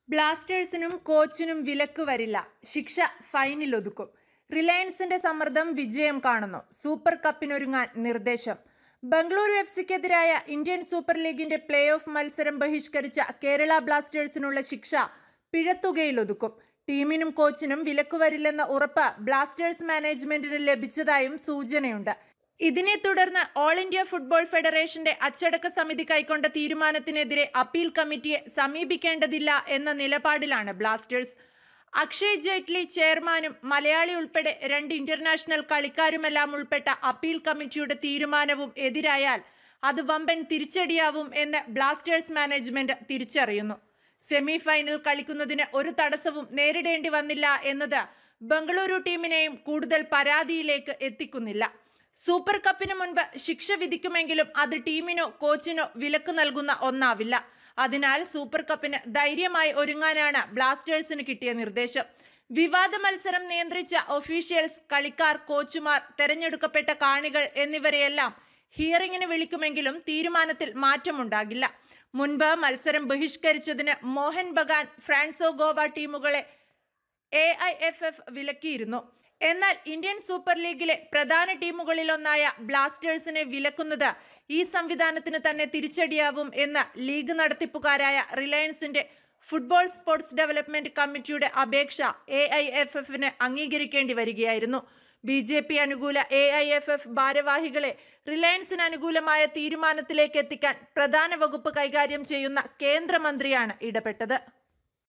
ബ്ലാസ്റ്റേഴ്സിനും കോച്ചിനും വിലക്ക് വരില്ല ശിക്ഷ ഫൈനിൽ ഒതുക്കും റിലയൻസിന്റെ സമ്മർദ്ദം വിജയം കാണുന്നു സൂപ്പർ കപ്പിനൊരുങ്ങാൻ നിർദ്ദേശം ബംഗളൂരു എഫ് സിക്കെതിരായ ഇന്ത്യൻ സൂപ്പർ ലീഗിന്റെ പ്ലേ ഓഫ് മത്സരം ബഹിഷ്കരിച്ച കേരള ബ്ലാസ്റ്റേഴ്സിനുള്ള ശിക്ഷ പിഴത്തുകയിൽ ഒതുക്കും ടീമിനും കോച്ചിനും വിലക്ക് വരില്ലെന്ന ഉറപ്പ് ബ്ലാസ്റ്റേഴ്സ് മാനേജ്മെന്റിന് ലഭിച്ചതായും സൂചനയുണ്ട് ഇതിനെ തുടർന്ന് ഓൾ ഇന്ത്യ ഫുട്ബോൾ ഫെഡറേഷന്റെ അച്ചടക്ക സമിതി കൈക്കൊണ്ട തീരുമാനത്തിനെതിരെ അപ്പീൽ കമ്മിറ്റിയെ സമീപിക്കേണ്ടതില്ല എന്ന നിലപാടിലാണ് ബ്ലാസ്റ്റേഴ്സ് അക്ഷയ് ജെയ്റ്റ്ലി ചെയർമാനും മലയാളി ഉൾപ്പെടെ രണ്ട് ഇന്റർനാഷണൽ കളിക്കാരുമെല്ലാം ഉൾപ്പെട്ട അപ്പീൽ കമ്മിറ്റിയുടെ തീരുമാനവും എതിരായാൽ അത് വമ്പൻ തിരിച്ചടിയാവും എന്ന് ബ്ലാസ്റ്റേഴ്സ് മാനേജ്മെന്റ് തിരിച്ചറിയുന്നു സെമി ഫൈനൽ കളിക്കുന്നതിന് ഒരു തടസ്സവും നേരിടേണ്ടി വന്നില്ല എന്നത് ബംഗളൂരു ടീമിനെയും കൂടുതൽ പരാതിയിലേക്ക് എത്തിക്കുന്നില്ല സൂപ്പർ കപ്പിന് മുൻപ് ശിക്ഷ വിധിക്കുമെങ്കിലും അത് ടീമിനോ കോച്ചിനോ വിലക്ക് നൽകുന്ന ഒന്നാവില്ല അതിനാൽ സൂപ്പർ കപ്പിന് ധൈര്യമായി ഒരുങ്ങാനാണ് ബ്ലാസ്റ്റേഴ്സിന് കിട്ടിയ നിർദ്ദേശം വിവാദ മത്സരം നിയന്ത്രിച്ച ഒഫീഷ്യൽസ് കളിക്കാർ കോച്ചുമാർ തെരഞ്ഞെടുക്കപ്പെട്ട കാണികൾ എന്നിവരെയെല്ലാം ഹിയറിംഗിന് വിളിക്കുമെങ്കിലും തീരുമാനത്തിൽ മാറ്റമുണ്ടാകില്ല മുൻപ് മത്സരം ബഹിഷ്കരിച്ചതിന് മോഹൻ ബഗാൻ ഫ്രാൻസോ ഗോവ ടീമുകളെ എ ഐ എഫ് എഫ് വിലക്കിയിരുന്നു എന്നാൽ ഇന്ത്യൻ സൂപ്പർ ലീഗിലെ പ്രധാന ടീമുകളിലൊന്നായ ബ്ലാസ്റ്റേഴ്സിനെ വിലക്കുന്നത് ഈ സംവിധാനത്തിന് തന്നെ തിരിച്ചടിയാവും എന്ന് ലീഗ് നടത്തിപ്പുകാരായ റിലയൻസിന്റെ ഫുട്ബോൾ സ്പോർട്സ് ഡെവലപ്മെന്റ് കമ്മിറ്റിയുടെ അപേക്ഷ എ ഐ എഫ് എഫിന് അംഗീകരിക്കേണ്ടി വരികയായിരുന്നു ബി ജെ പി അനുകൂല എ ഐ എഫ് എഫ് ഭാരവാഹികളെ റിലയൻസിന് അനുകൂലമായ തീരുമാനത്തിലേക്ക് എത്തിക്കാൻ പ്രധാന വകുപ്പ് കൈകാര്യം ചെയ്യുന്ന കേന്ദ്രമന്ത്രിയാണ് ഇടപെട്ടത്